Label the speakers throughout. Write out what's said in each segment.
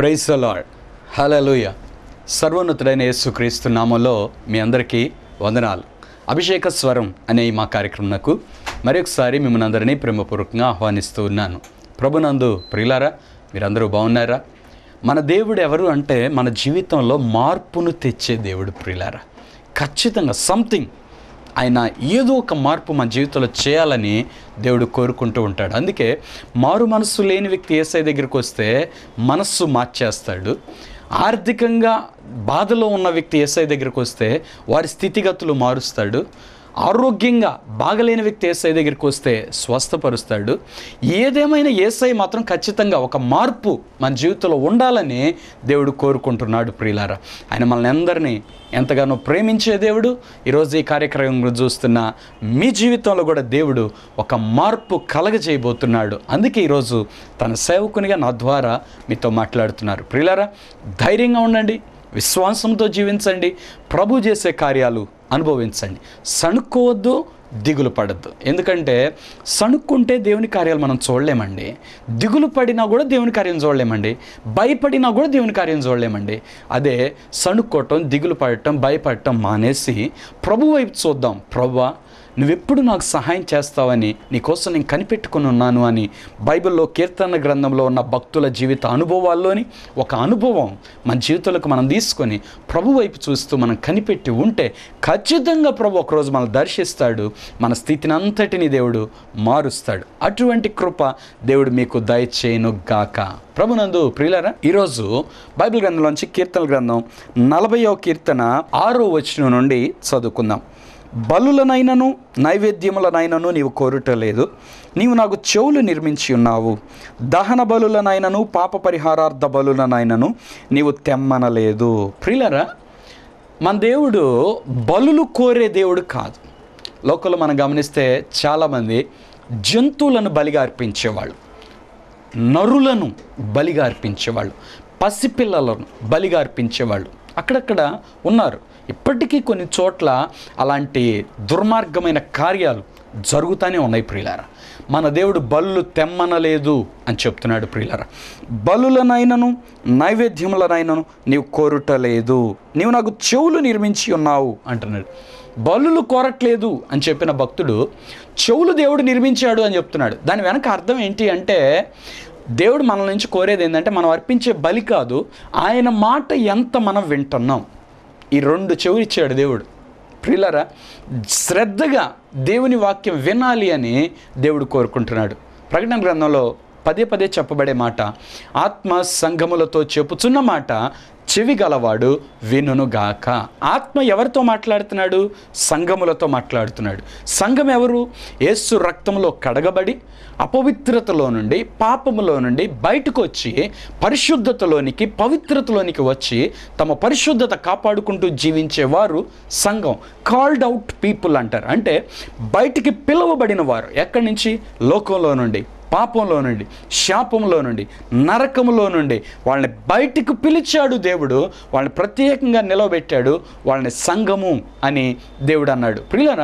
Speaker 1: praise lord హలలుయ సర్వోన్నతుడైన యేసుక్రీస్తు నామంలో మీ అందరికీ వందనాలు అభిషేక స్వరం అనే ఈ మా కార్యక్రమంకు మరొకసారి మిమ్మల్ని అందరినీ ప్రేమపూర్వకంగా ఆహ్వానిస్తూ ఉన్నాను ప్రభునందు ప్రియులారా మీరందరూ బాగున్నారా మన దేవుడు ఎవరు అంటే మన జీవితంలో మార్పును తెచ్చే దేవుడు ప్రియులారా ఖచ్చితంగా సంథింగ్ ఆయన ఏదో ఒక మార్పు మన జీవితంలో చేయాలని దేవుడు కోరుకుంటూ ఉంటాడు అందుకే మారు మనస్సు లేని వ్యక్తి ఏసై దగ్గరికి వస్తే మనస్సు మార్చేస్తాడు ఆర్థికంగా బాధలో ఉన్న వ్యక్తి ఏసై దగ్గరికి వస్తే వారి స్థితిగతులు మారుస్తాడు ఆరోగ్యంగా బాగలేని వ్యక్తి ఏసై దగ్గరికి వస్తే స్వస్థపరుస్తాడు ఏదేమైనా ఏసై మాత్రం ఖచ్చితంగా ఒక మార్పు మన జీవితంలో ఉండాలని దేవుడు కోరుకుంటున్నాడు ప్రియులారా ఆయన మనల్ని అందరినీ ఎంతగానో ప్రేమించే దేవుడు ఈరోజు ఈ కార్యక్రమం చూస్తున్న మీ జీవితంలో కూడా దేవుడు ఒక మార్పు కలగజేయబోతున్నాడు అందుకే ఈరోజు తన సేవకునిగా నా ద్వారా మీతో మాట్లాడుతున్నారు ప్రియులారా ధైర్యంగా ఉండండి విశ్వాసంతో జీవించండి ప్రభు చేసే కార్యాలు అనుభవించండి సణుక్కోవద్దు దిగులు పడద్దు ఎందుకంటే సణుక్కుంటే దేవుని కార్యాలు మనం చూడలేమండి దిగులు పడినా కూడా దేవుని కార్యం చూడలేమండి భయపడినా కూడా దేవుని కార్యం చూడలేమండి అదే సణుక్కోవటం దిగులు పడటం భయపడటం మానేసి ప్రభు వైపు చూద్దాం ప్రభువా నువ్వెప్పుడు నాకు సహాయం చేస్తావని నీకోసం నేను కనిపెట్టుకుని ఉన్నాను అని బైబిల్లో కీర్తన గ్రంథంలో ఉన్న భక్తుల జీవిత అనుభవాల్లోని ఒక అనుభవం మన జీవితాలకు మనం తీసుకొని ప్రభు వైపు చూస్తూ మనం కనిపెట్టి ఉంటే ఖచ్చితంగా ప్రభు ఒకరోజు మనం దర్శిస్తాడు మన స్థితిని అంతటిని దేవుడు మారుస్తాడు అటువంటి కృప దేవుడు మీకు దయచేయను గాక ప్రభునందు ప్రియులరా ఈరోజు బైబిల్ గ్రంథంలోంచి కీర్తన గ్రంథం నలభైవ కీర్తన ఆరో వచనం నుండి చదువుకుందాం బలులనైనను నైవేద్యములనైనను నీవు కోరుటలేదు నీవు నాకు చెవులు నిర్మించి ఉన్నావు దహన బలులనైనను పాప పరిహారార్థ బలులనైనను నీవు తెమ్మనలేదు ప్రియులరా మన దేవుడు బలులు కోరే దేవుడు కాదు లోకల్లో మనం గమనిస్తే చాలామంది జంతువులను బలిగా అర్పించేవాళ్ళు నరులను బలిగా అర్పించేవాళ్ళు పసిపిల్లలను బలిగా అర్పించేవాళ్ళు అక్కడక్కడ ఉన్నారు ఇప్పటికీ కొన్ని చోట్ల అలాంటి దుర్మార్గమైన కార్యాలు జరుగుతూనే ఉన్నాయి ప్రియులారా మన దేవుడు బలులు తెమ్మనలేదు అని చెప్తున్నాడు ప్రియులారా బలులనైనను నైవేద్యములనైనను నీవు కోరుటలేదు నీవు నాకు చెవులు నిర్మించి ఉన్నావు అంటున్నాడు బలులు కోరట్లేదు అని చెప్పిన భక్తుడు చెవులు దేవుడు నిర్మించాడు అని చెప్తున్నాడు దాని వెనక అర్థం ఏంటి అంటే దేవుడు మన నుంచి కోరేది ఏంటంటే మనం అర్పించే బలి కాదు ఆయన మాట ఎంత మనం వింటున్నాం ఈ రెండు చెవులు ఇచ్చాడు దేవుడు ప్రియులరా శ్రద్ధగా దేవుని వాక్యం వినాలి అని దేవుడు కోరుకుంటున్నాడు ప్రకటన గ్రంథంలో పదే పదే చెప్పబడే మాట ఆత్మ సంఘములతో చెప్పుచున్న మాట చెవి గలవాడు వినుగాక ఆత్మ ఎవరితో మాట్లాడుతున్నాడు సంఘములతో మాట్లాడుతున్నాడు సంఘం ఎవరు యేసు రక్తంలో కడగబడి అపవిత్రతలో నుండి పాపములో నుండి బయటకు వచ్చి పరిశుద్ధతలోనికి పవిత్రతలోనికి వచ్చి తమ పరిశుద్ధత కాపాడుకుంటూ జీవించేవారు సంఘం కాల్డ్ అవుట్ పీపుల్ అంటారు అంటే బయటికి పిలువబడిన వారు ఎక్కడి నుంచి లోకంలో నుండి పాపంలో నుండి శాపంలో నుండి నరకములో నుండి వాళ్ళని బయటికి పిలిచాడు దేవుడు వాళ్ళని ప్రత్యేకంగా నిలవబెట్టాడు వాళ్ళని సంఘము అని దేవుడు అన్నాడు ప్రియులరా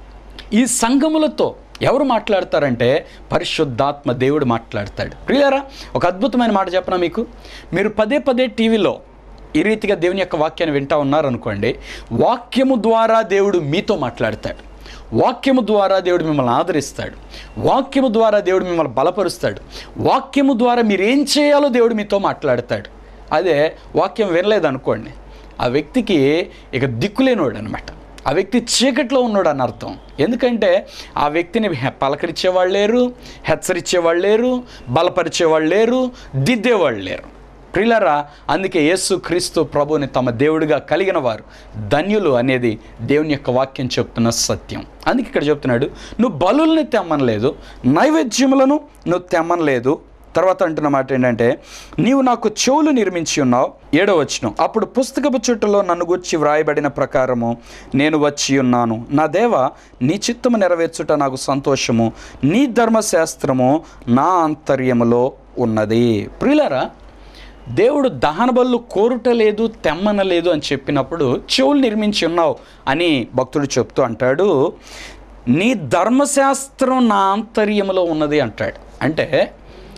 Speaker 1: ఈ సంఘములతో ఎవరు మాట్లాడతారంటే పరిశుద్ధాత్మ దేవుడు మాట్లాడతాడు ప్రియులరా ఒక అద్భుతమైన మాట చెప్పనా మీకు మీరు పదే పదే టీవీలో ఈ రీతిగా దేవుని యొక్క వాక్యాన్ని వింటా ఉన్నారనుకోండి వాక్యము ద్వారా దేవుడు మీతో మాట్లాడతాడు వాక్యము ద్వారా దేవుడు మిమ్మల్ని ఆదరిస్తాడు వాక్యము ద్వారా దేవుడు మిమ్మల్ని బలపరుస్తాడు వాక్యము ద్వారా మీరు ఏం చేయాలో దేవుడు మీతో మాట్లాడతాడు అదే వాక్యం వినలేదనుకోండి ఆ వ్యక్తికి ఇక దిక్కులేనోడు అనమాట ఆ వ్యక్తి చీకట్లో ఉన్నాడు అని అర్థం ఎందుకంటే ఆ వ్యక్తిని హె- పలకరించేవాళ్ళు లేరు హెచ్చరించేవాళ్ళు లేరు బలపరిచేవాళ్ళు లేరు దిద్దేవాళ్ళు లేరు ప్రిలరా అందుకే యేసు క్రీస్తు ప్రభుని తమ దేవుడిగా కలిగిన వారు ధన్యులు అనేది దేవుని యొక్క వాక్యం చెప్తున్న సత్యం అందుకే ఇక్కడ చెప్తున్నాడు నువ్వు బలుల్ని తెమ్మనలేదు నైవేద్యములను నువ్వు తెమ్మనలేదు తర్వాత అంటున్న మాట ఏంటంటే నీవు నాకు చెవులు నిర్మించి ఉన్నావు ఏడో వచ్చిన అప్పుడు పుస్తకపు చుట్టలో నన్ను గుర్చి వ్రాయబడిన ప్రకారము నేను వచ్చి ఉన్నాను నా దేవ నీ చిత్తము నెరవేర్చుట నాకు సంతోషము నీ ధర్మశాస్త్రము నా అంతర్యములో ఉన్నది ప్రియులరా దేవుడు దహన బళ్ళు కోరుటలేదు తెమ్మనలేదు అని చెప్పినప్పుడు చెవులు నిర్మించి ఉన్నావు అని భక్తుడు చెప్తూ అంటాడు నీ ధర్మశాస్త్రం నా ఆంతర్యములో ఉన్నది అంటాడు అంటే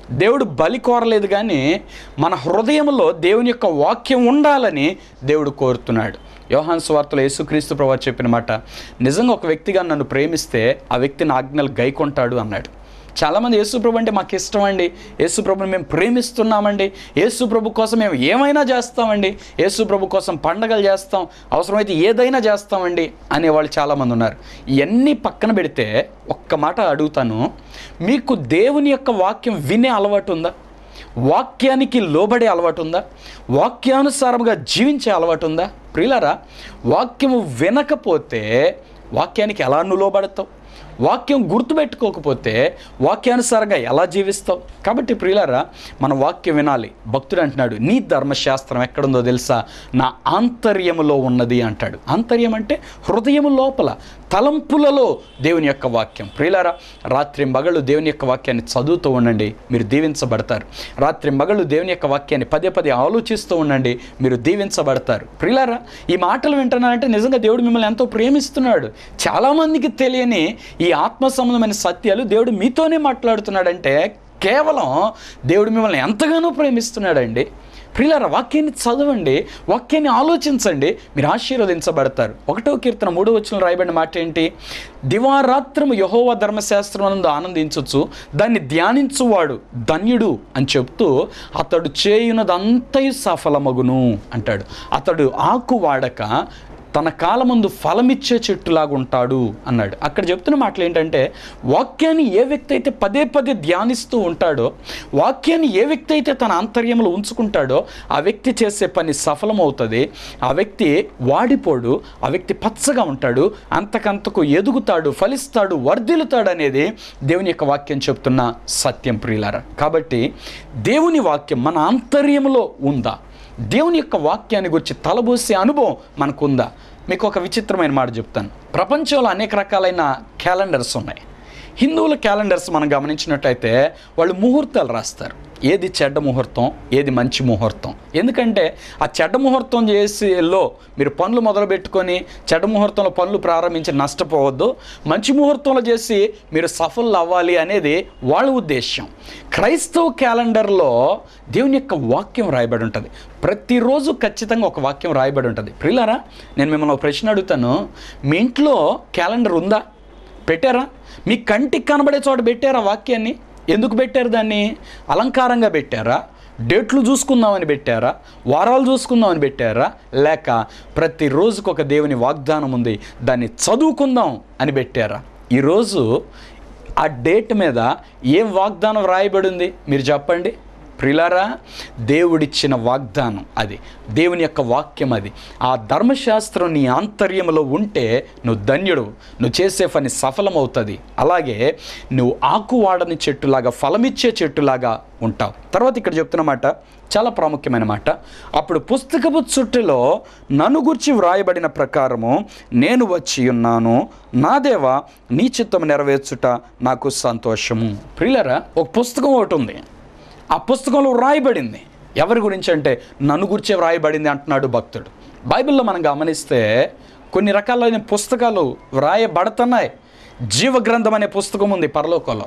Speaker 1: దేవుడు బలి కోరలేదు కానీ మన హృదయంలో దేవుని యొక్క వాక్యం ఉండాలని దేవుడు కోరుతున్నాడు యోహాన్ స్వార్తలో యేసుక్రీస్తు ప్రభు చెప్పిన మాట నిజంగా ఒక వ్యక్తిగా నన్ను ప్రేమిస్తే ఆ వ్యక్తి నా ఆజ్ఞలు గైకొంటాడు అన్నాడు చాలామంది యేసుప్రభు అంటే మాకు ఇష్టం అండి యేసుప్రభుని మేము ప్రేమిస్తున్నామండి యేసుప్రభు కోసం మేము ఏమైనా చేస్తామండి యేసుప్రభు కోసం పండగలు చేస్తాం అవసరమైతే ఏదైనా చేస్తామండి అనేవాళ్ళు చాలామంది ఉన్నారు ఇవన్నీ పక్కన పెడితే ఒక్క మాట అడుగుతాను మీకు దేవుని యొక్క వాక్యం వినే అలవాటు ఉందా వాక్యానికి లోబడే అలవాటు ఉందా వాక్యానుసారంగా జీవించే అలవాటు ఉందా ప్రియులారా వాక్యము వినకపోతే వాక్యానికి ఎలా నువ్వు లోబడతావు వాక్యం గుర్తుపెట్టుకోకపోతే వాక్యానుసారంగా ఎలా జీవిస్తావు కాబట్టి ప్రియులారా మన వాక్యం వినాలి భక్తుడు అంటున్నాడు నీ ధర్మశాస్త్రం ఎక్కడుందో తెలుసా నా ఆంతర్యములో ఉన్నది అంటాడు ఆంతర్యం అంటే హృదయము లోపల తలంపులలో దేవుని యొక్క వాక్యం ప్రియులారా రాత్రి మగళ్ళు దేవుని యొక్క వాక్యాన్ని చదువుతూ ఉండండి మీరు దీవించబడతారు రాత్రి మగళ్ళు దేవుని యొక్క వాక్యాన్ని పదే పదే ఆలోచిస్తూ ఉండండి మీరు దీవించబడతారు ప్రియులారా ఈ మాటలు వింటున్నారంటే నిజంగా దేవుడు మిమ్మల్ని ఎంతో ప్రేమిస్తున్నాడు చాలామందికి తెలియని ఈ ఆత్మ సంబంధమైన సత్యాలు దేవుడు మీతోనే మాట్లాడుతున్నాడంటే కేవలం దేవుడు మిమ్మల్ని ఎంతగానో ప్రేమిస్తున్నాడండి ప్రియులారా వాక్యాన్ని చదవండి వాక్యాన్ని ఆలోచించండి మీరు ఆశీర్వదించబడతారు ఒకటో కీర్తన మూడో వచ్చిన రాయబడిన మాట ఏంటి దివారాత్రము యహోవ ధర్మశాస్త్రం నందు ఆనందించవచ్చు దాన్ని ధ్యానించువాడు ధన్యుడు అని చెప్తూ అతడు చేయునదంతయు సఫలమగును అంటాడు అతడు ఆకు వాడక తన కాలమందు ఫలమిచ్చే చెట్టులాగా ఉంటాడు అన్నాడు అక్కడ చెప్తున్న మాటలు ఏంటంటే వాక్యాన్ని ఏ వ్యక్తి అయితే పదే పదే ధ్యానిస్తూ ఉంటాడో వాక్యాన్ని ఏ వ్యక్తి అయితే తన ఆంతర్యంలో ఉంచుకుంటాడో ఆ వ్యక్తి చేసే పని సఫలమవుతుంది ఆ వ్యక్తి వాడిపోడు ఆ వ్యక్తి పచ్చగా ఉంటాడు అంతకంతకు ఎదుగుతాడు ఫలిస్తాడు వర్ధిల్లుతాడు అనేది దేవుని యొక్క వాక్యం చెప్తున్న సత్యం ప్రియులారా కాబట్టి దేవుని వాక్యం మన ఆంతర్యంలో ఉందా దేవుని యొక్క వాక్యాన్ని గురించి తలబోసే అనుభవం మనకుందా మీకు ఒక విచిత్రమైన మాట చెప్తాను ప్రపంచంలో అనేక రకాలైన క్యాలెండర్స్ ఉన్నాయి హిందువుల క్యాలెండర్స్ మనం గమనించినట్టయితే వాళ్ళు ముహూర్తాలు రాస్తారు ఏది చెడ్డ ముహూర్తం ఏది మంచి ముహూర్తం ఎందుకంటే ఆ చెడ్డ ముహూర్తం చేసేలో మీరు పనులు మొదలు పెట్టుకొని చెడ్డ ముహూర్తంలో పనులు ప్రారంభించి నష్టపోవద్దు మంచి ముహూర్తంలో చేసి మీరు సఫలు అవ్వాలి అనేది వాళ్ళ ఉద్దేశం క్రైస్తవ క్యాలెండర్లో దేవుని యొక్క వాక్యం రాయబడి ఉంటుంది ప్రతిరోజు ఖచ్చితంగా ఒక వాక్యం రాయబడి ఉంటుంది ప్రియులారా నేను మిమ్మల్ని ఒక ప్రశ్న అడుగుతాను మీ ఇంట్లో క్యాలెండర్ ఉందా పెట్టారా మీ కంటికి కనబడే చోట పెట్టారా వాక్యాన్ని ఎందుకు పెట్టారు దాన్ని అలంకారంగా పెట్టారా డేట్లు చూసుకుందామని పెట్టారా వారాలు చూసుకుందామని పెట్టారా లేక ప్రతి రోజుకు ఒక దేవుని వాగ్దానం ఉంది దాన్ని చదువుకుందాం అని పెట్టారా ఈరోజు ఆ డేట్ మీద ఏం వాగ్దానం రాయబడి ఉంది మీరు చెప్పండి ప్రిలారా దేవుడిచ్చిన వాగ్దానం అది దేవుని యొక్క వాక్యం అది ఆ ధర్మశాస్త్రం నీ ఆంతర్యంలో ఉంటే నువ్వు ధన్యుడు నువ్వు చేసే పని సఫలమవుతుంది అలాగే నువ్వు ఆకు వాడని చెట్టులాగా ఫలమిచ్చే చెట్టులాగా ఉంటావు తర్వాత ఇక్కడ చెప్తున్న మాట చాలా ప్రాముఖ్యమైన మాట అప్పుడు పుస్తకపు చుట్టులో నన్ను గుర్చి వ్రాయబడిన ప్రకారము నేను వచ్చి ఉన్నాను నా దేవా నీ చిత్తం నెరవేర్చుట నాకు సంతోషము ప్రియులరా ఒక పుస్తకం ఒకటి ఉంది ఆ పుస్తకంలో వ్రాయబడింది ఎవరి గురించి అంటే నన్ను గురించే వ్రాయబడింది అంటున్నాడు భక్తుడు బైబిల్లో మనం గమనిస్తే కొన్ని రకాలైన పుస్తకాలు వ్రాయబడుతున్నాయి జీవగ్రంథం అనే పుస్తకం ఉంది పరలోకంలో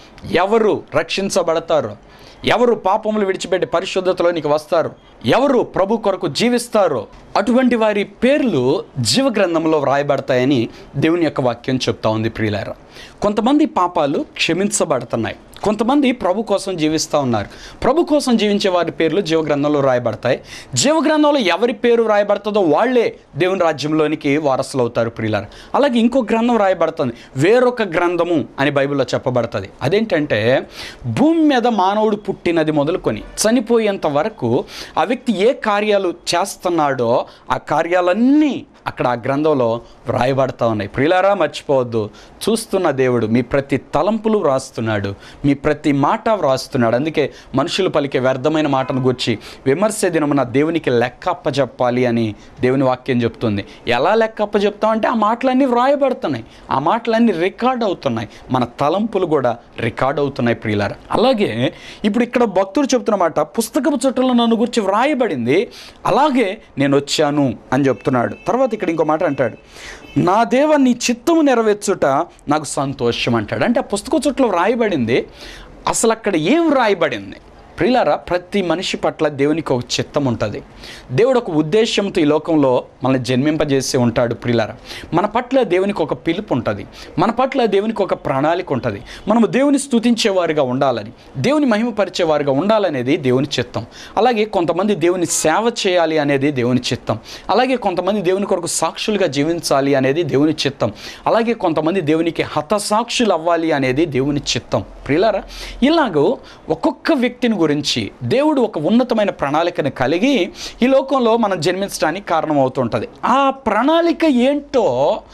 Speaker 1: ఎవరు రక్షించబడతారు ఎవరు పాపములు విడిచిపెట్టి పరిశుద్ధతలోనికి వస్తారు ఎవరు ప్రభు కొరకు జీవిస్తారో అటువంటి వారి పేర్లు జీవగ్రంథంలో వ్రాయబడతాయని దేవుని యొక్క వాక్యం చెప్తా ఉంది ప్రియులారా కొంతమంది పాపాలు క్షమించబడుతున్నాయి కొంతమంది ప్రభు కోసం జీవిస్తూ ఉన్నారు ప్రభు కోసం జీవించే వారి పేర్లు జీవగ్రంథంలో రాయబడతాయి జీవగ్రంథంలో ఎవరి పేరు రాయబడుతుందో వాళ్ళే దేవుని రాజ్యంలోనికి వారసులు అవుతారు ప్రియులారు అలాగే ఇంకో గ్రంథం రాయబడుతుంది వేరొక గ్రంథము అని బైబిల్లో చెప్పబడుతుంది అదేంటంటే భూమి మీద మానవుడు పుట్టినది మొదలుకొని చనిపోయేంత వరకు ఆ వ్యక్తి ఏ కార్యాలు చేస్తున్నాడో ఆ కార్యాలన్నీ అక్కడ ఆ గ్రంథంలో వ్రాయబడతా ఉన్నాయి ప్రియులారా మర్చిపోవద్దు చూస్తున్న దేవుడు మీ ప్రతి తలంపులు వ్రాస్తున్నాడు మీ ప్రతి మాట వ్రాస్తున్నాడు అందుకే మనుషులు పలికే వ్యర్థమైన మాటను గుర్చి విమర్శ దినమున దేవునికి లెక్క అప్పచెప్పాలి అని దేవుని వాక్యం చెప్తుంది ఎలా లెక్క అప్పచెప్తామంటే ఆ మాటలన్నీ వ్రాయబడుతున్నాయి ఆ మాటలన్నీ రికార్డ్ అవుతున్నాయి మన తలంపులు కూడా రికార్డ్ అవుతున్నాయి ప్రియులారా అలాగే ఇప్పుడు ఇక్కడ భక్తుడు చెప్తున్న మాట పుస్తకపు చుట్టలో నన్ను గురించి వ్రాయబడింది అలాగే నేను వచ్చాను అని చెప్తున్నాడు తర్వాత ఇక్కడ ఇంకో మాట అంటాడు నా దేవ నీ చిత్తము నెరవేర్చుట నాకు సంతోషం అంటాడు అంటే ఆ పుస్తక చుట్టలో వ్రాయబడింది అసలు అక్కడ ఏం రాయబడింది ప్రియులారా ప్రతి మనిషి పట్ల దేవునికి ఒక చిత్తం ఉంటుంది దేవుడు ఒక ఉద్దేశంతో ఈ లోకంలో మనల్ని జన్మింపజేసి ఉంటాడు ప్రియులారా మన పట్ల దేవునికి ఒక పిలుపు ఉంటుంది మన పట్ల దేవునికి ఒక ప్రణాళిక ఉంటుంది మనము దేవుని స్తుతించేవారుగా ఉండాలని దేవుని మహిమపరిచేవారుగా ఉండాలనేది దేవుని చిత్తం అలాగే కొంతమంది దేవుని సేవ చేయాలి అనేది దేవుని చిత్తం అలాగే కొంతమంది దేవుని కొరకు సాక్షులుగా జీవించాలి అనేది దేవుని చిత్తం అలాగే కొంతమంది దేవునికి హతసాక్షులు అవ్వాలి అనేది దేవుని చిత్తం ప్రియులారా ఇలాగూ ఒక్కొక్క వ్యక్తిని గురించి దేవుడు ఒక ఉన్నతమైన ప్రణాళికను కలిగి ఈ లోకంలో మనం జన్మించడానికి కారణం అవుతుంటుంది ఆ ప్రణాళిక ఏంటో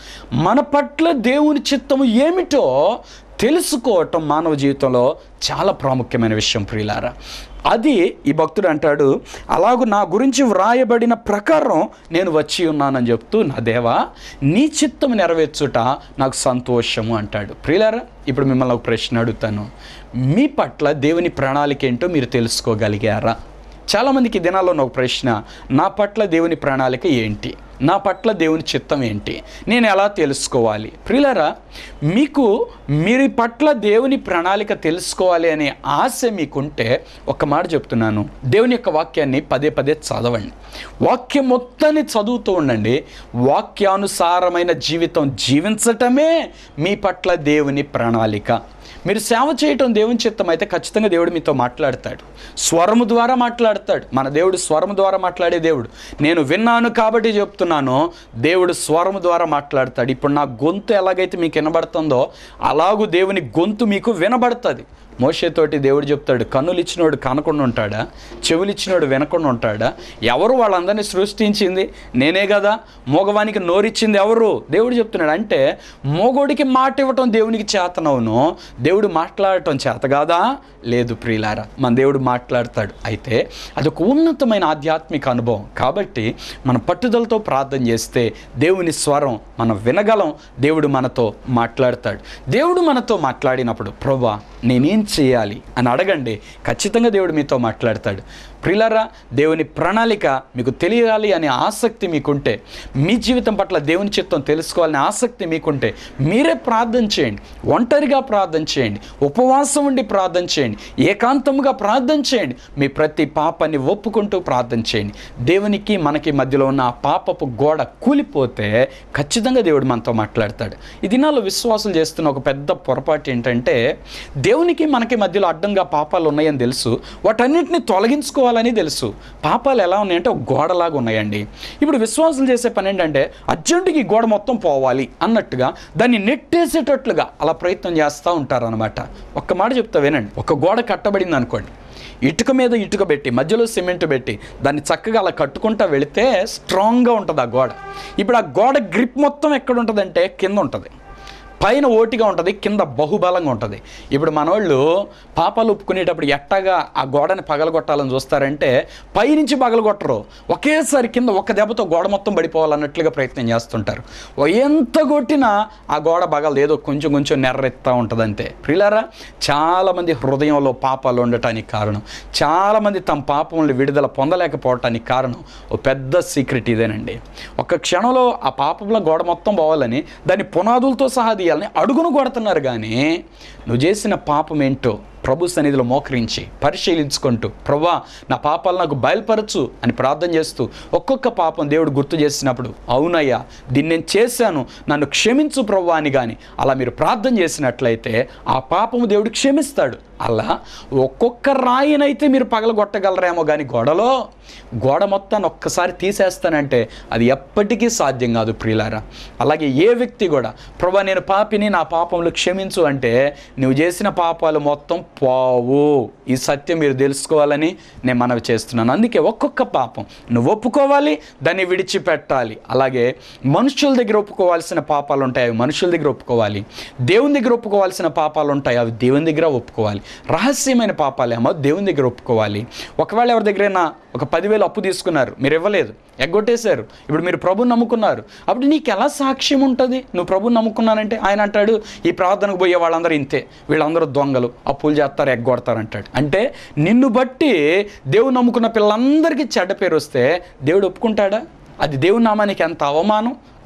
Speaker 1: మన పట్ల దేవుని చిత్తము ఏమిటో తెలుసుకోవటం మానవ జీవితంలో చాలా ప్రాముఖ్యమైన విషయం ప్రియులారా అది ఈ భక్తుడు అంటాడు అలాగూ నా గురించి వ్రాయబడిన ప్రకారం నేను వచ్చి ఉన్నానని చెప్తూ నా దేవా నీ చిత్తం నెరవేర్చుట నాకు సంతోషము అంటాడు ప్రియులారా ఇప్పుడు మిమ్మల్ని ఒక ప్రశ్న అడుగుతాను మీ పట్ల దేవుని ప్రణాళిక ఏంటో మీరు తెలుసుకోగలిగారా చాలామందికి ఈ దినాల్లో ఒక ప్రశ్న నా పట్ల దేవుని ప్రణాళిక ఏంటి నా పట్ల దేవుని చిత్తం ఏంటి నేను ఎలా తెలుసుకోవాలి ప్రియులరా మీకు మీరు పట్ల దేవుని ప్రణాళిక తెలుసుకోవాలి అనే ఆశ మీకుంటే ఒక మాట చెప్తున్నాను దేవుని యొక్క వాక్యాన్ని పదే పదే చదవండి వాక్యం మొత్తాన్ని చదువుతూ ఉండండి వాక్యానుసారమైన జీవితం జీవించటమే మీ పట్ల దేవుని ప్రణాళిక మీరు సేవ చేయటం దేవుని చిత్తం అయితే ఖచ్చితంగా దేవుడు మీతో మాట్లాడతాడు స్వరము ద్వారా మాట్లాడతాడు మన దేవుడు స్వరము ద్వారా మాట్లాడే దేవుడు నేను విన్నాను కాబట్టి చెప్తున్నాను దేవుడు స్వరము ద్వారా మాట్లాడతాడు ఇప్పుడు నా గొంతు ఎలాగైతే మీకు వినబడుతుందో అలాగూ దేవుని గొంతు మీకు వినబడుతుంది మోషేతోటి దేవుడు చెప్తాడు కన్నులు ఇచ్చినోడు కనకుండా ఉంటాడా చెవులు ఇచ్చినోడు వినకుండా ఉంటాడా ఎవరు వాళ్ళందరినీ సృష్టించింది నేనే కదా మోగవానికి నోరిచ్చింది ఎవరు దేవుడు చెప్తున్నాడు అంటే మోగోడికి మాట ఇవ్వటం దేవునికి చేతనవును దేవుడు మాట్లాడటం చేత కాదా లేదు ప్రియులారా మన దేవుడు మాట్లాడతాడు అయితే అదొక ఉన్నతమైన ఆధ్యాత్మిక అనుభవం కాబట్టి మన పట్టుదలతో ప్రార్థన చేస్తే దేవుని స్వరం మనం వినగలం దేవుడు మనతో మాట్లాడతాడు దేవుడు మనతో మాట్లాడినప్పుడు ప్రభా నేనేం చేయాలి అని అడగండి ఖచ్చితంగా దేవుడు మీతో మాట్లాడతాడు ప్రిలరా దేవుని ప్రణాళిక మీకు తెలియాలి అనే ఆసక్తి మీకుంటే మీ జీవితం పట్ల దేవుని చిత్తం తెలుసుకోవాలనే ఆసక్తి మీకుంటే మీరే ప్రార్థన చేయండి ఒంటరిగా ప్రార్థన చేయండి ఉపవాసం ఉండి ప్రార్థన చేయండి ఏకాంతముగా ప్రార్థన చేయండి మీ ప్రతి పాపాన్ని ఒప్పుకుంటూ ప్రార్థన చేయండి దేవునికి మనకి మధ్యలో ఉన్న ఆ పాపపు గోడ కూలిపోతే ఖచ్చితంగా దేవుడు మనతో మాట్లాడతాడు ఈ దినాల్లో విశ్వాసులు చేస్తున్న ఒక పెద్ద పొరపాటు ఏంటంటే దేవునికి మనకి మధ్యలో అడ్డంగా పాపాలు ఉన్నాయని తెలుసు వాటన్నిటిని తొలగించుకోవాలని తెలుసు పాపాలు ఎలా ఉన్నాయంటే ఒక గోడలాగా ఉన్నాయండి ఇప్పుడు విశ్వాసులు చేసే పని ఏంటంటే అర్జెంటుగా ఈ గోడ మొత్తం పోవాలి అన్నట్టుగా దాన్ని నెట్టేసేటట్లుగా అలా ప్రయత్నం చేస్తూ ఉంటారనమాట ఒక్క మాట చెప్తా వినండి ఒక గోడ కట్టబడింది అనుకోండి ఇటుక మీద ఇటుక పెట్టి మధ్యలో సిమెంట్ పెట్టి దాన్ని చక్కగా అలా కట్టుకుంటా వెళితే స్ట్రాంగ్గా ఉంటుంది ఆ గోడ ఇప్పుడు ఆ గోడ గ్రిప్ మొత్తం ఎక్కడ ఉంటుందంటే కింద ఉంటుంది పైన ఓటిగా ఉంటుంది కింద బహుబలంగా ఉంటుంది ఇప్పుడు మనోళ్ళు పాపాలు ఒప్పుకునేటప్పుడు ఎట్టగా ఆ గోడని పగలగొట్టాలని చూస్తారంటే పైనుంచి పగలగొట్టరు ఒకేసారి కింద ఒక దెబ్బతో గోడ మొత్తం పడిపోవాలన్నట్లుగా ప్రయత్నం చేస్తుంటారు ఓ ఎంత కొట్టినా ఆ గోడ పగలదు ఏదో కొంచెం కొంచెం నెర్రెత్తా ఉంటుంది అంతే ప్రియులారా చాలామంది హృదయంలో పాపాలు ఉండటానికి కారణం చాలామంది తమ పాపములు విడుదల పొందలేకపోవటానికి కారణం ఓ పెద్ద సీక్రెట్ ఇదేనండి ఒక క్షణంలో ఆ పాపంలో గోడ మొత్తం పోవాలని దాని పునాదులతో సహా తీయాలని అడుగును కొడుతున్నారు కానీ నువ్వు చేసిన పాపం ఏంటో ప్రభు సన్నిధిలో మోకరించి పరిశీలించుకుంటూ ప్రభా నా పాపాలు నాకు బయలుపరచు అని ప్రార్థన చేస్తూ ఒక్కొక్క పాపం దేవుడు గుర్తు చేసినప్పుడు అవునయ్యా దీన్ని నేను చేశాను నన్ను క్షమించు ప్రభు అని కానీ అలా మీరు ప్రార్థన చేసినట్లయితే ఆ పాపము దేవుడు క్షమిస్తాడు అలా ఒక్కొక్క రాయినైతే మీరు పగలగొట్టగలరేమో కానీ గోడలో గోడ మొత్తాన్ని ఒక్కసారి తీసేస్తానంటే అది ఎప్పటికీ సాధ్యం కాదు ప్రియులారా అలాగే ఏ వ్యక్తి కూడా ప్రభా నేను పాపిని నా పాపములు క్షమించు అంటే నువ్వు చేసిన పాపాలు మొత్తం పోవు ఈ సత్యం మీరు తెలుసుకోవాలని నేను మనవి చేస్తున్నాను అందుకే ఒక్కొక్క పాపం నువ్వు ఒప్పుకోవాలి దాన్ని విడిచిపెట్టాలి అలాగే మనుషుల దగ్గర ఒప్పుకోవాల్సిన పాపాలు ఉంటాయి అవి మనుషుల దగ్గర ఒప్పుకోవాలి దేవుని దగ్గర ఒప్పుకోవాల్సిన పాపాలు ఉంటాయి అవి దేవుని దగ్గర ఒప్పుకోవాలి రహస్యమైన పాపాలేమో దేవుని దగ్గర ఒప్పుకోవాలి ఒకవేళ ఎవరి దగ్గరైనా ఒక పదివేలు అప్పు తీసుకున్నారు మీరు ఇవ్వలేదు ఎగ్గొట్టేశారు ఇప్పుడు మీరు ప్రభుని నమ్ముకున్నారు అప్పుడు నీకు ఎలా సాక్ష్యం ఉంటుంది నువ్వు ప్రభుని నమ్ముకున్నానంటే ఆయన అంటాడు ఈ ప్రార్థనకు పోయే వాళ్ళందరూ ఇంతే వీళ్ళందరూ దొంగలు అప్పులు చేస్తారు ఎగ్గొడతారు అంటాడు అంటే నిన్ను బట్టి దేవుడు నమ్ముకున్న పిల్లలందరికీ చెడ్డ పేరు వస్తే దేవుడు ఒప్పుకుంటాడా అది దేవుని నామానికి ఎంత అవమానం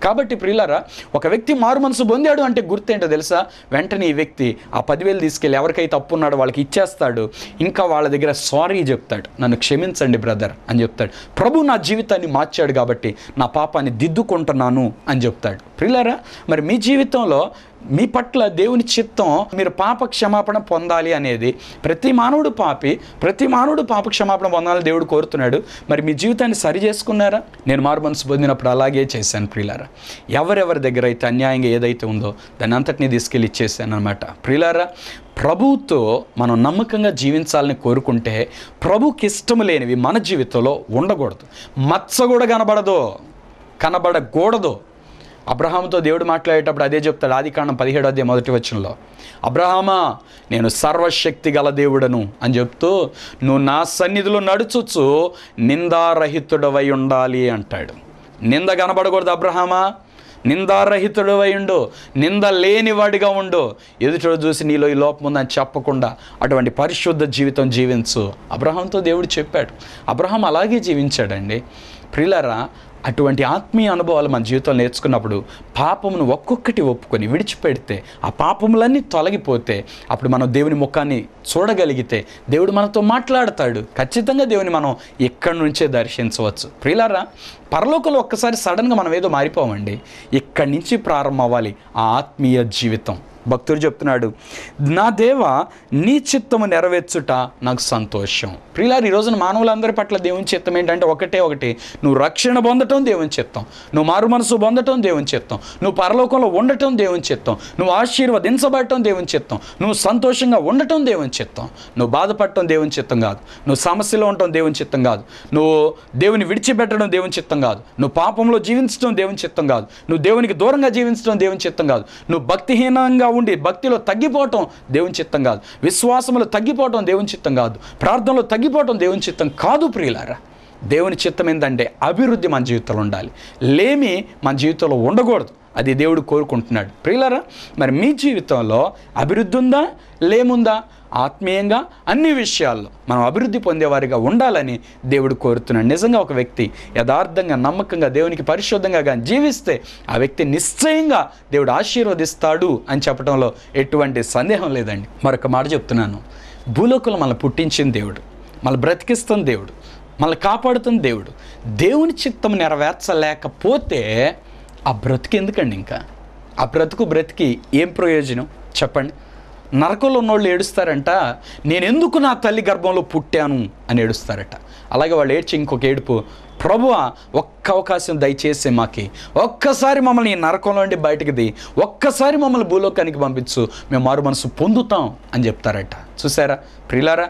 Speaker 1: కాబట్టి ప్రియులారా ఒక వ్యక్తి మారు మనసు పొందాడు అంటే గుర్తేంటో తెలుసా వెంటనే ఈ వ్యక్తి ఆ పదివేలు తీసుకెళ్ళి ఎవరికైతే అప్పు ఉన్నాడో వాళ్ళకి ఇచ్చేస్తాడు ఇంకా వాళ్ళ దగ్గర సారీ చెప్తాడు నన్ను క్షమించండి బ్రదర్ అని చెప్తాడు ప్రభు నా జీవితాన్ని మార్చాడు కాబట్టి నా పాపాన్ని దిద్దుకుంటున్నాను అని చెప్తాడు ప్రియులారా మరి మీ జీవితంలో మీ పట్ల దేవుని చిత్తం మీరు పాప క్షమాపణ పొందాలి అనేది ప్రతి మానవుడు పాపి ప్రతి మానవుడు పాప క్షమాపణ పొందాలని దేవుడు కోరుతున్నాడు మరి మీ జీవితాన్ని సరి చేసుకున్నారా నేను మారు మనసు పొందినప్పుడు అలాగే చేశాను ప్రియులారా ఎవరెవరి దగ్గర అయితే అన్యాయంగా ఏదైతే ఉందో దాన్ని అంతటినీ తీసుకెళ్ళి ఇచ్చేసాను అనమాట ప్రియులారా ప్రభువుతో మనం నమ్మకంగా జీవించాలని కోరుకుంటే ప్రభుకి ఇష్టం లేనివి మన జీవితంలో ఉండకూడదు మచ్చ కూడా కనబడదు కనబడకూడదు అబ్రహాముతో దేవుడు మాట్లాడేటప్పుడు అదే చెప్తాడు ఆది కాండం పదిహేడు అధ్యాయం మొదటి వచనంలో అబ్రహామా నేను సర్వశక్తి గల దేవుడను అని చెప్తూ నువ్వు నా సన్నిధిలో నడుచుచు నిందారహితుడవై ఉండాలి అంటాడు నింద కనబడకూడదు అబ్రహామా నిందారహితుడు ఉండు నింద లేనివాడిగా ఉండు ఎదుటోడు చూసి నీలో ఈ లోపం ఉందని చెప్పకుండా అటువంటి పరిశుద్ధ జీవితం జీవించు అబ్రహాంతో దేవుడు చెప్పాడు అబ్రహాం అలాగే జీవించాడండి ప్రియులరా అటువంటి ఆత్మీయ అనుభవాలు మన జీవితంలో నేర్చుకున్నప్పుడు పాపమును ఒక్కొక్కటి ఒప్పుకొని విడిచిపెడితే ఆ పాపములన్నీ తొలగిపోతే అప్పుడు మనం దేవుని ముఖాన్ని చూడగలిగితే దేవుడు మనతో మాట్లాడతాడు ఖచ్చితంగా దేవుని మనం ఇక్కడి నుంచే దర్శించవచ్చు ప్రియులారా పరలోకంలో ఒక్కసారి సడన్గా మనం ఏదో మారిపోమండి ఇక్కడి నుంచి ప్రారంభం అవ్వాలి ఆ ఆత్మీయ జీవితం భక్తుడు చెప్తున్నాడు నా దేవ నీ చిత్తము నెరవేర్చుట నాకు సంతోషం ప్రియులారు ఈ రోజున మానవులందరి పట్ల దేవుని చిత్తం ఏంటంటే ఒకటే ఒకటి నువ్వు రక్షణ పొందటం దేవుని చిత్తం నువ్వు మారు మనసు పొందటం దేవుని చిత్తం నువ్వు పరలోకంలో ఉండటం దేవుని చిత్తం నువ్వు ఆశీర్వదించబడటం దేవుని చిత్తం నువ్వు సంతోషంగా ఉండటం దేవుని చిత్తం నువ్వు బాధపడటం దేవుని చిత్తం కాదు నువ్వు సమస్యలో ఉండటం దేవుని చిత్తం కాదు నువ్వు దేవుని విడిచిపెట్టడం దేవుని చిత్తం కాదు నువ్వు పాపంలో జీవించడం దేవుని చిత్తం కాదు నువ్వు దేవునికి దూరంగా జీవించడం దేవుని చిత్తం కాదు నువ్వు భక్తిహీనంగా ఉండి భక్తిలో తగ్గిపోవటం దేవుని చిత్తం కాదు విశ్వాసంలో తగ్గిపోవటం దేవుని చిత్తం కాదు ప్రార్థనలో తగ్గిపోవటం దేవుని చిత్తం కాదు ప్రియులారా దేవుని చిత్తం ఏంటంటే అభివృద్ధి మన జీవితంలో ఉండాలి లేమి మన జీవితంలో ఉండకూడదు అది దేవుడు కోరుకుంటున్నాడు ప్రియులారా మరి మీ జీవితంలో అభివృద్ధి ఉందా లేముందా ఆత్మీయంగా అన్ని విషయాల్లో మనం అభివృద్ధి పొందేవారిగా ఉండాలని దేవుడు కోరుతున్నాడు నిజంగా ఒక వ్యక్తి యథార్థంగా నమ్మకంగా దేవునికి పరిశుద్ధంగా కానీ జీవిస్తే ఆ వ్యక్తి నిశ్చయంగా దేవుడు ఆశీర్వదిస్తాడు అని చెప్పడంలో ఎటువంటి సందేహం లేదండి మరొక మాట చెప్తున్నాను భూలోకంలో మనల్ని పుట్టించిన దేవుడు మనల్ని బ్రతికిస్తున్న దేవుడు మనల్ని కాపాడుతున్న దేవుడు దేవుని చిత్తం నెరవేర్చలేకపోతే ఆ బ్రతుకు ఎందుకండి ఇంకా ఆ బ్రతుకు బ్రతికి ఏం ప్రయోజనం చెప్పండి నరకంలో ఉన్నోళ్ళు ఏడుస్తారంట నేను ఎందుకు నా తల్లి గర్భంలో పుట్టాను అని ఏడుస్తారట అలాగే వాళ్ళు ఏడ్చి ఇంకొక ఏడుపు ప్రభువ ఒక్క అవకాశం దయచేసి మాకి ఒక్కసారి మమ్మల్ని ఈ నరకంలో నుండి బయటకు ది ఒక్కసారి మమ్మల్ని భూలోకానికి పంపించు మేము మారు మనసు పొందుతాం అని చెప్తారట చూసారా ప్రియులారా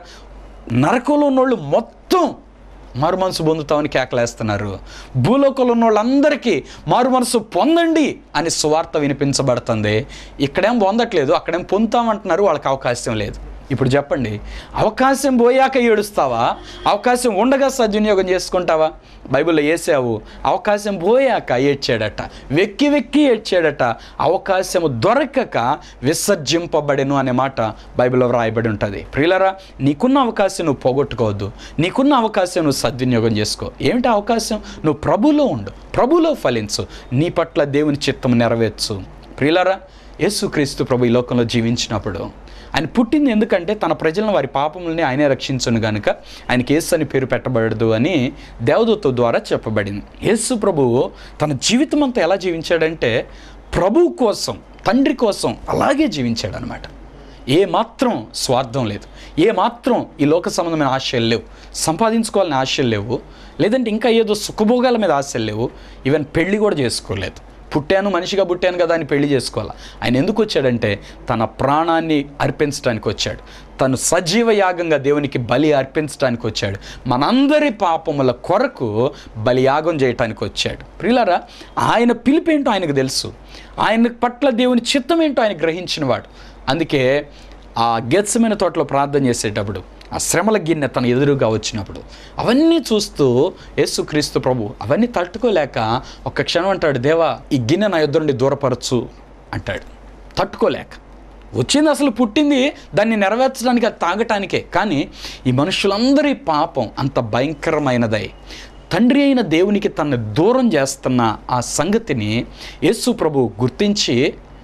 Speaker 1: నరకంలో ఉన్నోళ్ళు మొత్తం మారు మనసు పొందుతామని కేకలేస్తున్నారు భూలోకంలో ఉన్న వాళ్ళందరికీ మారు మనసు పొందండి అని సువార్త వినిపించబడుతుంది ఇక్కడేం పొందట్లేదు అక్కడేం పొందుతామంటున్నారు వాళ్ళకి అవకాశం లేదు ఇప్పుడు చెప్పండి అవకాశం పోయాక ఏడుస్తావా అవకాశం ఉండగా సద్వినియోగం చేసుకుంటావా బైబిల్లో వేసావు అవకాశం పోయాక ఏడ్చాడట వెక్కి వెక్కి ఏడ్చాడట అవకాశము దొరకక విసర్జింపబడెను అనే మాట బైబిల్లో వ్రాయబడి ఉంటుంది ప్రియులరా నీకున్న అవకాశం నువ్వు పోగొట్టుకోవద్దు నీకున్న అవకాశం నువ్వు సద్వినియోగం చేసుకో ఏమిటి అవకాశం నువ్వు ప్రభులో ఉండు ప్రభులో ఫలించు నీ పట్ల దేవుని చిత్తం నెరవేర్చు ప్రియులరా యేసుక్రీస్తు ప్రభు ఈ లోకంలో జీవించినప్పుడు ఆయన పుట్టింది ఎందుకంటే తన ప్రజలను వారి పాపములని ఆయనే రక్షించును గనుక ఆయనకి యేసు అని పేరు పెట్టబడదు అని దేవదూత ద్వారా చెప్పబడింది యేసు ప్రభువు తన జీవితం అంతా ఎలా జీవించాడంటే ప్రభు కోసం తండ్రి కోసం అలాగే జీవించాడు అనమాట ఏ మాత్రం స్వార్థం లేదు ఏ మాత్రం ఈ లోక సంబంధమైన ఆశలు లేవు సంపాదించుకోవాలని ఆశలు లేవు లేదంటే ఇంకా ఏదో సుఖభోగాల మీద ఆశలు లేవు ఈవెన్ పెళ్లి కూడా చేసుకోలేదు పుట్టాను మనిషిగా పుట్టాను కదా అని పెళ్లి చేసుకోవాలి ఆయన ఎందుకు వచ్చాడంటే తన ప్రాణాన్ని అర్పించడానికి వచ్చాడు తను సజీవ యాగంగా దేవునికి బలి అర్పించడానికి వచ్చాడు మనందరి పాపముల కొరకు బలియాగం చేయటానికి వచ్చాడు ప్రియులారా ఆయన పిలిపేంటో ఆయనకు తెలుసు ఆయన పట్ల దేవుని చిత్తం ఏంటో ఆయన గ్రహించినవాడు అందుకే ఆ గెత్సమైన తోటలో ప్రార్థన చేసేటప్పుడు ఆ శ్రమల గిన్నె తన ఎదురుగా వచ్చినప్పుడు అవన్నీ చూస్తూ యేసుక్రీస్తు ప్రభు అవన్నీ తట్టుకోలేక ఒక్క క్షణం అంటాడు దేవా ఈ గిన్నె నా ఎదురు నుండి దూరపరచు అంటాడు తట్టుకోలేక వచ్చింది అసలు పుట్టింది దాన్ని నెరవేర్చడానికి అది తాగటానికే కానీ ఈ మనుషులందరి పాపం అంత భయంకరమైనదై తండ్రి అయిన దేవునికి తనను దూరం చేస్తున్న ఆ సంగతిని యేసు ప్రభు గుర్తించి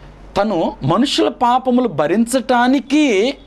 Speaker 1: తను మనుషుల పాపములు భరించటానికి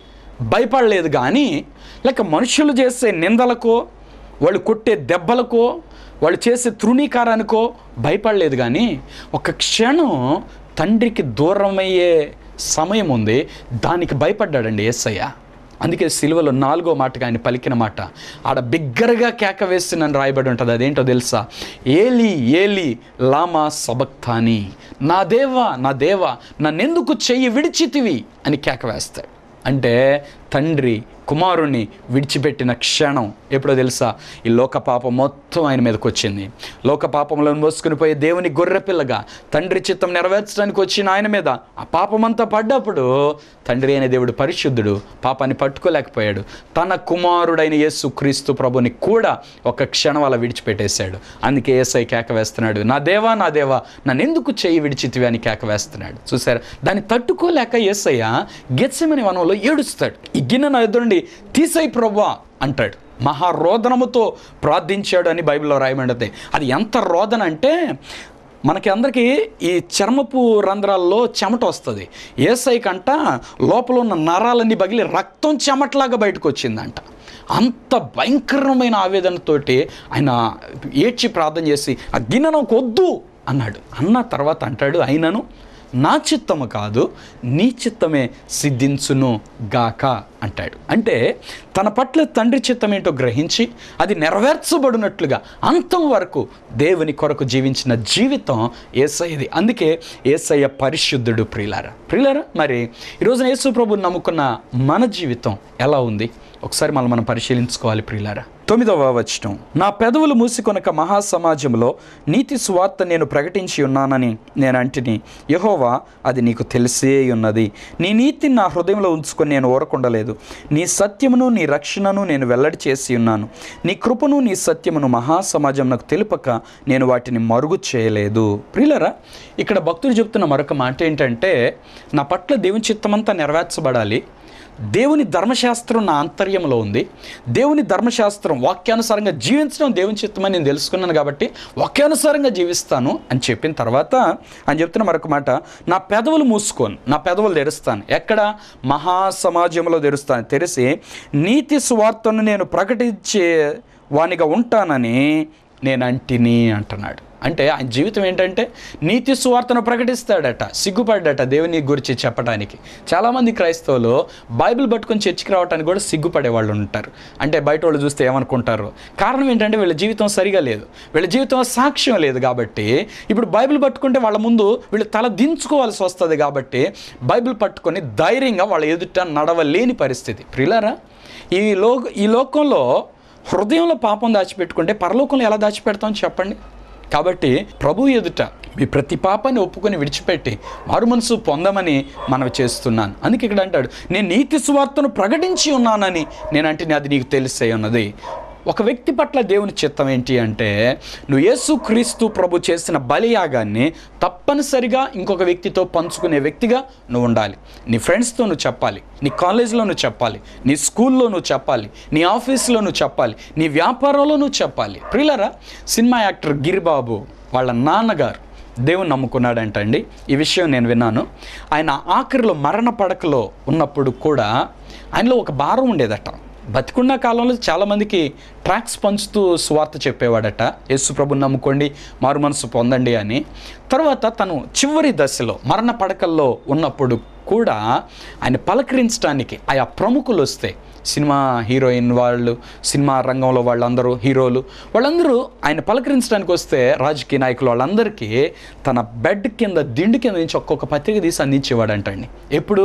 Speaker 1: భయపడలేదు కానీ లేక మనుషులు చేసే నిందలకో వాళ్ళు కొట్టే దెబ్బలకో వాళ్ళు చేసే తృణీకారానికో భయపడలేదు కానీ ఒక క్షణం తండ్రికి దూరమయ్యే సమయం ఉంది దానికి భయపడ్డాడండి యేసయ్య అందుకే సిలువలో నాలుగో మాటగా ఆయన పలికిన మాట ఆడ బిగ్గరగా కేక వేసి నన్ను రాయబడి ఉంటుంది అదేంటో తెలుసా ఏలి ఏలి లామా సబక్తాని నా దేవా నా దేవా నన్నెందుకు చెయ్యి విడిచితివి అని కేక వేస్తాడు అంటే తండ్రి కుమారుణ్ణి విడిచిపెట్టిన క్షణం ఎప్పుడో తెలుసా ఈ లోక పాపం మొత్తం ఆయన మీదకి వచ్చింది లోక పాపంలో మోసుకుని పోయే దేవుని గొర్రెపిల్లగా తండ్రి చిత్తం నెరవేర్చడానికి వచ్చిన ఆయన మీద ఆ పాపమంతా పడ్డప్పుడు తండ్రి అయిన దేవుడు పరిశుద్ధుడు పాపాన్ని పట్టుకోలేకపోయాడు తన కుమారుడైన యేసు క్రీస్తు ప్రభుని కూడా ఒక క్షణం అలా విడిచిపెట్టేశాడు అందుకే ఏసై కేక వేస్తున్నాడు నా దేవా నా దేవా నన్ను ఎందుకు చెయ్యి విడిచితివి అని కేక వేస్తున్నాడు చూసారా దాన్ని తట్టుకోలేక ఏసయ్య గెత్సెమని వనంలో ఏడుస్తాడు ఈ గిన్నె నా ఎదురుండి తీసై ప్రభా అంటాడు మహారోదనముతో ప్రార్థించాడు అని బైబిల్లో రాయబడింది అది ఎంత రోదన అంటే మనకి అందరికీ ఈ చర్మపు రంధ్రాల్లో చెమట వస్తుంది ఏసై కంట లోపల ఉన్న నరాలన్నీ పగిలి రక్తం చెమటలాగా బయటకు వచ్చిందంట అంత భయంకరమైన ఆవేదనతోటి ఆయన ఏడ్చి ప్రార్థన చేసి ఆ గిన్నె నాకు వద్దు అన్నాడు అన్న తర్వాత అంటాడు అయినను నా చిత్తము కాదు నీ చిత్తమే సిద్ధించును గాక అంటాడు అంటే తన పట్ల తండ్రి చిత్తం ఏంటో గ్రహించి అది నెరవేర్చబడినట్లుగా అంతం వరకు దేవుని కొరకు జీవించిన జీవితం ఏసయ్యది అందుకే ఏసయ్య పరిశుద్ధుడు ప్రియులారా ప్రియులారా మరి ఈరోజున యేసు ప్రభుని నమ్ముకున్న మన జీవితం ఎలా ఉంది ఒకసారి మనం మనం పరిశీలించుకోవాలి ప్రియులారా తొమ్మిదవ వచనం నా పెదవులు మూసికొనక మహాసమాజంలో నీతి సువార్త నేను ప్రకటించి ఉన్నానని నేను అంటిని యహోవా అది నీకు తెలిసే ఉన్నది నీ నీతిని నా హృదయంలో ఉంచుకొని నేను ఊరకుండలేదు నీ సత్యమును నీ రక్షణను నేను వెల్లడి చేసి ఉన్నాను నీ కృపను నీ సత్యమును మహాసమాజం నాకు తెలుపక నేను వాటిని మరుగు చేయలేదు ప్రియులరా ఇక్కడ భక్తులు చెప్తున్న మరొక మాట ఏంటంటే నా పట్ల దేవుని చిత్తమంతా నెరవేర్చబడాలి దేవుని ధర్మశాస్త్రం నా ఆంతర్యంలో ఉంది దేవుని ధర్మశాస్త్రం వాక్యానుసారంగా జీవించడం దేవుని చిత్తమని నేను తెలుసుకున్నాను కాబట్టి వాక్యానుసారంగా జీవిస్తాను అని చెప్పిన తర్వాత అని చెప్తున్న మరొక మాట నా పెదవులు మూసుకోను నా పెదవులు తెరుస్తాను ఎక్కడ మహాసమాజంలో తెరుస్తాను తెరిసి నీతి సువార్తను నేను ప్రకటించే వానిగా ఉంటానని నేను అంటిని అంటున్నాడు అంటే ఆయన జీవితం ఏంటంటే నీతి సువార్తను ప్రకటిస్తాడట సిగ్గుపడ్డట దేవుని గురించి చెప్పడానికి చాలామంది క్రైస్తవులు బైబిల్ పట్టుకొని చర్చికి రావడానికి కూడా సిగ్గుపడే వాళ్ళు ఉంటారు అంటే బయట వాళ్ళు చూస్తే ఏమనుకుంటారు కారణం ఏంటంటే వీళ్ళ జీవితం సరిగా లేదు వీళ్ళ జీవితం సాక్ష్యం లేదు కాబట్టి ఇప్పుడు బైబిల్ పట్టుకుంటే వాళ్ళ ముందు వీళ్ళు తల దించుకోవాల్సి వస్తుంది కాబట్టి బైబిల్ పట్టుకొని ధైర్యంగా వాళ్ళ ఎదుట నడవలేని పరిస్థితి ప్రిలారా ఈ లో ఈ లోకంలో హృదయంలో పాపం దాచిపెట్టుకుంటే పరలోకంలో ఎలా దాచిపెడతాం చెప్పండి కాబట్టి ప్రభు ఎదుట మీ ప్రతి పాపాన్ని ఒప్పుకొని విడిచిపెట్టి మారు మనసు పొందమని మనవి చేస్తున్నాను అందుకే ఇక్కడ అంటాడు నేను నీతి సువార్తను ప్రకటించి ఉన్నానని నేనంటే అది నీకు తెలిసే ఉన్నది ఒక వ్యక్తి పట్ల దేవుని చిత్తం ఏంటి అంటే నువ్వు యేసు క్రీస్తు ప్రభు చేసిన బలియాగాన్ని తప్పనిసరిగా ఇంకొక వ్యక్తితో పంచుకునే వ్యక్తిగా నువ్వు ఉండాలి నీ ఫ్రెండ్స్తో నువ్వు చెప్పాలి నీ కాలేజీలో నువ్వు చెప్పాలి నీ స్కూల్లో నువ్వు చెప్పాలి నీ ఆఫీస్లో నువ్వు చెప్పాలి నీ వ్యాపారంలో నువ్వు చెప్పాలి ప్రియులరా సినిమా యాక్టర్ గిరిబాబు వాళ్ళ నాన్నగారు దేవుని నమ్ముకున్నాడంట అండి ఈ విషయం నేను విన్నాను ఆయన ఆఖరిలో మరణ పడకలో ఉన్నప్పుడు కూడా ఆయనలో ఒక భారం ఉండేదట బతికున్న కాలంలో చాలామందికి ట్రాక్స్ పంచుతూ స్వార్థ చెప్పేవాడట యేసు ప్రభుని నమ్ముకోండి మారు మనసు పొందండి అని తర్వాత తను చివరి దశలో మరణ పడకల్లో ఉన్నప్పుడు కూడా ఆయన పలకరించడానికి ఆయా ప్రముఖులు వస్తే సినిమా హీరోయిన్ వాళ్ళు సినిమా రంగంలో వాళ్ళందరూ హీరోలు వాళ్ళందరూ ఆయన పలకరించడానికి వస్తే రాజకీయ నాయకులు వాళ్ళందరికీ తన బెడ్ కింద దిండు కింద నుంచి ఒక్కొక్క పత్రిక తీసి అందించేవాడంటండి ఎప్పుడు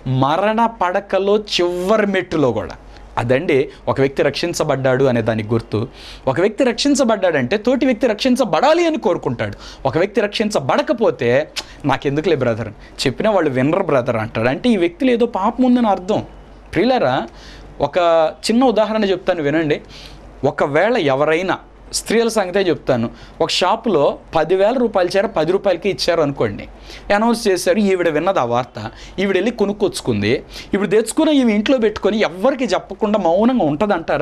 Speaker 1: మరణ పడకలో చివరి మెట్టులో కూడా అదండి ఒక వ్యక్తి రక్షించబడ్డాడు అనే దానికి గుర్తు ఒక వ్యక్తి రక్షించబడ్డాడంటే తోటి వ్యక్తి రక్షించబడాలి అని కోరుకుంటాడు ఒక వ్యక్తి రక్షించబడకపోతే నాకెందుకులే బ్రదర్ చెప్పిన వాళ్ళు వినరు బ్రదర్ అంటాడు అంటే ఈ వ్యక్తులు ఏదో పాపం ఉందని అర్థం ప్రియులరా ఒక చిన్న ఉదాహరణ చెప్తాను వినండి ఒకవేళ ఎవరైనా స్త్రీల సంగతే చెప్తాను ఒక షాపులో పదివేల రూపాయల చీర పది రూపాయలకి ఇచ్చారు అనుకోండి అనౌన్స్ చేశారు ఈవిడ విన్నది ఆ వార్త ఈవిడ వెళ్ళి కొనుక్కొచ్చుకుంది ఇప్పుడు తెచ్చుకున్న ఈమె ఇంట్లో పెట్టుకొని ఎవ్వరికి చెప్పకుండా మౌనంగా ఉంటుందంటారా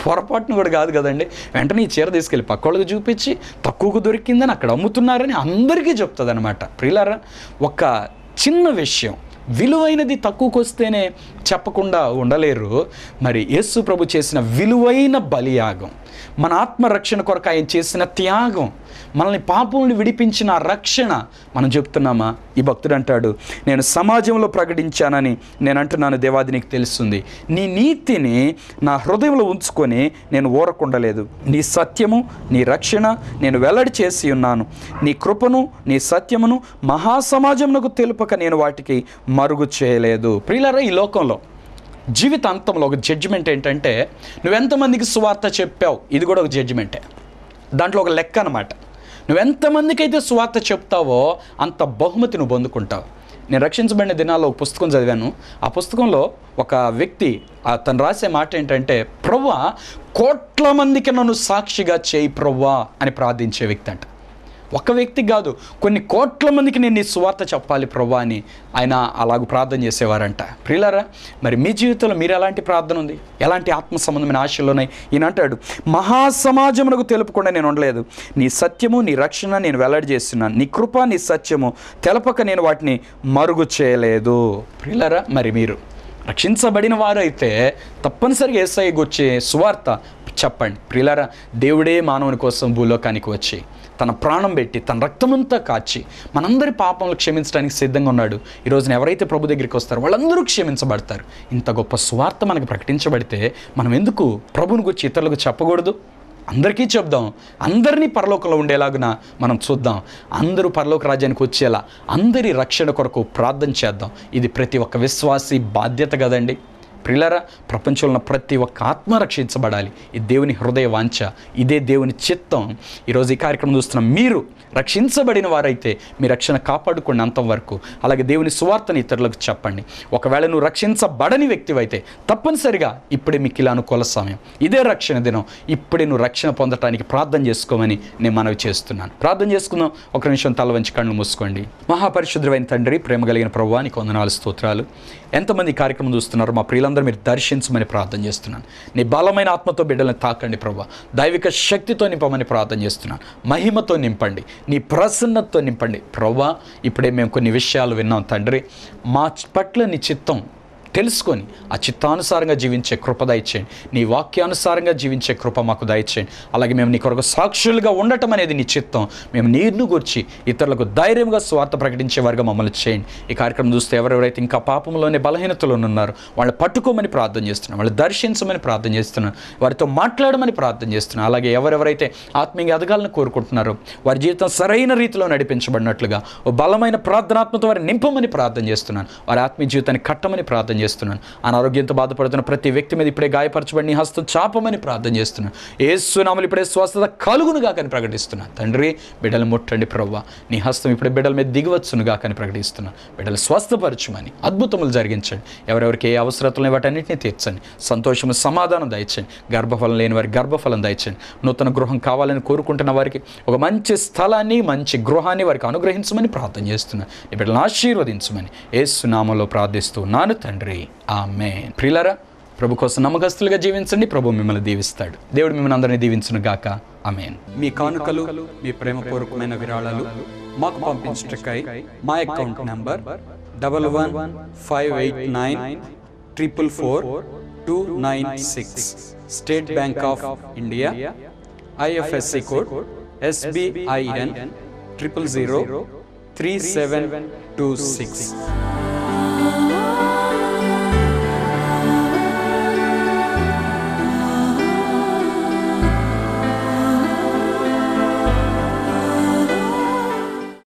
Speaker 1: పొరపాటును కూడా కాదు కదండి వెంటనే ఈ చీర తీసుకెళ్ళి పక్కోళ్ళకి చూపించి తక్కువకు దొరికిందని అక్కడ అమ్ముతున్నారని అందరికీ చెప్తుంది అనమాట ప్రియులారా ఒక చిన్న విషయం విలువైనది తక్కువకు వస్తేనే చెప్పకుండా ఉండలేరు మరి యేసు ప్రభు చేసిన విలువైన బలియాగం మన ఆత్మరక్షణ కొరకు ఆయన చేసిన త్యాగం మనల్ని పాపములు విడిపించిన ఆ రక్షణ మనం చెప్తున్నామా ఈ భక్తుడు అంటాడు నేను సమాజంలో ప్రకటించానని నేను అంటున్నాను దేవాది నీకు తెలుస్తుంది నీ నీతిని నా హృదయంలో ఉంచుకొని నేను ఊరకుండలేదు నీ సత్యము నీ రక్షణ నేను వెల్లడి చేసి ఉన్నాను నీ కృపను నీ సత్యమును మహాసమాజమునకు తెలుపక నేను వాటికి మరుగు చేయలేదు ప్రియులరా ఈ లోకంలో జీవితాంతంలో ఒక జడ్జిమెంట్ ఏంటంటే నువ్వెంతమందికి సువార్త చెప్పావు ఇది కూడా ఒక జడ్జిమెంటే దాంట్లో ఒక లెక్క అనమాట నువ్వెంతమందికి అయితే సువార్త చెప్తావో అంత బహుమతి నువ్వు పొందుకుంటావు నేను రక్షించబడిన దినాల్లో ఒక పుస్తకం చదివాను ఆ పుస్తకంలో ఒక వ్యక్తి తను రాసే మాట ఏంటంటే ప్రవ్వా కోట్ల మందికి నన్ను సాక్షిగా చేయి ప్రవ్వా అని ప్రార్థించే వ్యక్తి అంట ఒక వ్యక్తి కాదు కొన్ని కోట్ల మందికి నేను నీ సువార్త చెప్పాలి ప్రభా అని ఆయన అలాగూ ప్రార్థన చేసేవారంట ప్రియులారా మరి మీ జీవితంలో మీరు ఎలాంటి ప్రార్థన ఉంది ఎలాంటి ఆత్మ సంబంధమైన ఆశలు ఉన్నాయి ఈయన అంటాడు మహాసమాజమునకు తెలుపకుండా నేను ఉండలేదు నీ సత్యము నీ రక్షణ నేను వెల్లడి చేస్తున్నాను నీ కృప నీ సత్యము తెలపక నేను వాటిని మరుగు చేయలేదు ప్రియులారా మరి మీరు రక్షించబడిన వారైతే తప్పనిసరిగా ఏసఐకి వచ్చే సువార్త చెప్పండి ప్రియులారా దేవుడే మానవుని కోసం భూలోకానికి వచ్చి తన ప్రాణం పెట్టి తన రక్తమంతా కాచి మనందరి పాపంలో క్షమించడానికి సిద్ధంగా ఉన్నాడు ఈ రోజున ఎవరైతే ప్రభు దగ్గరికి వస్తారో వాళ్ళందరూ క్షమించబడతారు ఇంత గొప్ప స్వార్థ మనకు ప్రకటించబడితే మనం ఎందుకు ప్రభుని గురించి ఇతరులకు చెప్పకూడదు అందరికీ చెప్దాం అందరినీ పరలోకంలో ఉండేలాగున మనం చూద్దాం అందరూ పరలోక రాజ్యానికి వచ్చేలా అందరి రక్షణ కొరకు ప్రార్థన చేద్దాం ఇది ప్రతి ఒక్క విశ్వాసి బాధ్యత కదండి ప్రిలరా ప్రపంచంలో ఉన్న ప్రతి ఒక్క ఆత్మ రక్షించబడాలి ఇది దేవుని హృదయ వాంఛ ఇదే దేవుని చిత్తం ఈరోజు ఈ కార్యక్రమం చూస్తున్న మీరు రక్షించబడిన వారైతే మీ రక్షణ కాపాడుకోండి అంతం వరకు అలాగే దేవుని సువార్తని ఇతరులకు చెప్పండి ఒకవేళ నువ్వు రక్షించబడని వ్యక్తివైతే తప్పనిసరిగా ఇప్పుడే మీకు ఇలా అనుకూల సమయం ఇదే రక్షణ దినం ఇప్పుడే నువ్వు రక్షణ పొందటానికి ప్రార్థన చేసుకోమని నేను మనవి చేస్తున్నాను ప్రార్థన చేసుకుందాం ఒక నిమిషం తల వంచి కళ్ళు మూసుకోండి మహాపరిశుద్ధమైన తండ్రి ప్రేమ కలిగిన ప్రభువానికి వందనాలు స్తోత్రాలు ఎంతమంది ఈ కార్యక్రమం చూస్తున్నారు మా ప్రియులందరూ మీరు దర్శించమని ప్రార్థన చేస్తున్నాను నీ బలమైన ఆత్మతో బిడ్డలను తాకండి ప్రభా దైవిక శక్తితో నింపమని ప్రార్థన చేస్తున్నాను మహిమతో నింపండి నీ ప్రసన్నతతో నింపండి ప్రభా ఇప్పుడే మేము కొన్ని విషయాలు విన్నాం తండ్రి మా పట్ల నీ చిత్తం తెలుసుకొని ఆ చిత్తానుసారంగా జీవించే కృప దయచేయండి నీ వాక్యానుసారంగా జీవించే కృప మాకు దయచేయండి అలాగే మేము నీ కొరకు సాక్షులుగా ఉండటం అనేది నీ చిత్తం మేము నీరును గుర్చి ఇతరులకు ధైర్యంగా స్వార్థ ప్రకటించే వారుగా మమ్మల్ని చేయండి ఈ కార్యక్రమం చూస్తే ఎవరెవరైతే ఇంకా పాపంలోనే బలహీనతలో ఉన్నారో వాళ్ళు పట్టుకోమని ప్రార్థన చేస్తున్నాం వాళ్ళు దర్శించమని ప్రార్థన చేస్తున్నాం వారితో మాట్లాడమని ప్రార్థన చేస్తున్నాం అలాగే ఎవరెవరైతే ఆత్మీయ ఎదగాలని కోరుకుంటున్నారో వారి జీవితం సరైన రీతిలో నడిపించబడినట్లుగా ఓ బలమైన ప్రార్థనాత్మతో వారిని నింపమని ప్రార్థన చేస్తున్నాను వారి ఆత్మీయ జీవితాన్ని కట్టమని ప్రార్థన చేస్తున్నాను అనారోగ్యంతో బాధపడుతున్న ప్రతి వ్యక్తి మీద ఇప్పుడే గాయపరచబడి నీ హస్తం చాపమని ప్రార్థన చేస్తున్నాను ఏసునామలు ఇప్పుడే స్వస్థత కలుగునుగా కానీ ప్రకటిస్తున్నాను తండ్రి బిడ్డలు ముట్టండి ప్రవ్వ నీ హస్తం ఇప్పుడే బిడ్డల మీద దిగవచ్చునుగా కానీ ప్రకటిస్తున్నాను బిడ్డలు స్వస్థపరచుమని అద్భుతములు జరిగించండి ఎవరెవరికి ఏ అవసరతలు వాటన్నిటిని తీర్చండి సంతోషము సమాధానం దయచండి గర్భఫలం లేని వారికి గర్భఫలం దయచండి నూతన గృహం కావాలని కోరుకుంటున్న వారికి ఒక మంచి స్థలాన్ని మంచి గృహాన్ని వారికి అనుగ్రహించమని ప్రార్థన చేస్తున్నాను నీ బిడ్డలను ఆశీర్వదించమని ఏసునామంలో ప్రార్థిస్తున్నాను తండ్రి ఆమె ప్రిలరా ప్రభు కోసం నమ్మకస్తులుగా జీవించండి ప్రభు మిమ్మల్ని దీవిస్తాడు దేవుడు మిమ్మల్ని అందరినీ దీవించును గాక ఆమెన్ మీ కానుకలు మీ ప్రేమపూర్వకమైన విరాళాలు మాకు పంపించటకై మా account number double one five eight nine triple four two nine six State Bank of India IFSC code SBIN triple zero three seven two six